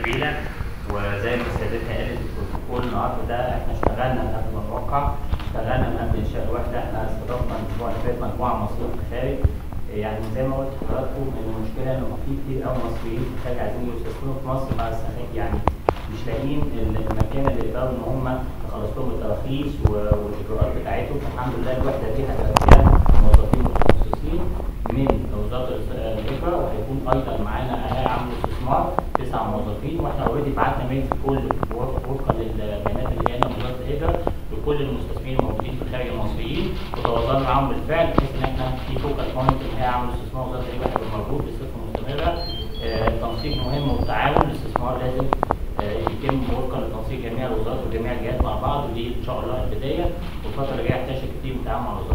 نبيله وزي ما سيادتها قالت البروتوكول النهارده ده احنا اشتغلنا من قبل ما نوقع اشتغلنا من قبل انشاء الوحده احنا استضفنا الاسبوع اللي فات مجموعه مصريه في الخارج يعني زي ما قلت لحضراتكم ان المشكله ان في كتير قوي مصريين في الخارج عايزين يستثمروا في مصر بس يعني مش لاقيين المكان اللي يقدروا ان هم يخلص لهم التراخيص و- والاجراءات بتاعتهم فالحمد لله الوحده دي هتبقى فيها موظفين متخصصين من وزاره الهجره وهيكون ايضا معانا اهالي عامل استثمار تسع موظفين واحنا اوريدي بعتنا ميل في كل وفقا للبيانات اللي جايه من وزاره الهجره لكل المستثمرين الموجودين في الخارج المصريين وتواصلنا معاهم بالفعل بحيث ان احنا في فوكال بوينت اللي هي عامل استثمار وزاره الهجره هيبقى موجود بصفه مستمره آه، التنسيق مهم والتعاون الاستثمار لازم آه، يتم وفقا لتنسيق جميع الوزارات وجميع الجهات مع بعض ودي ان شاء الله البدايه والفتره اللي جايه هتحتاج كتير من التعاون مع وزاره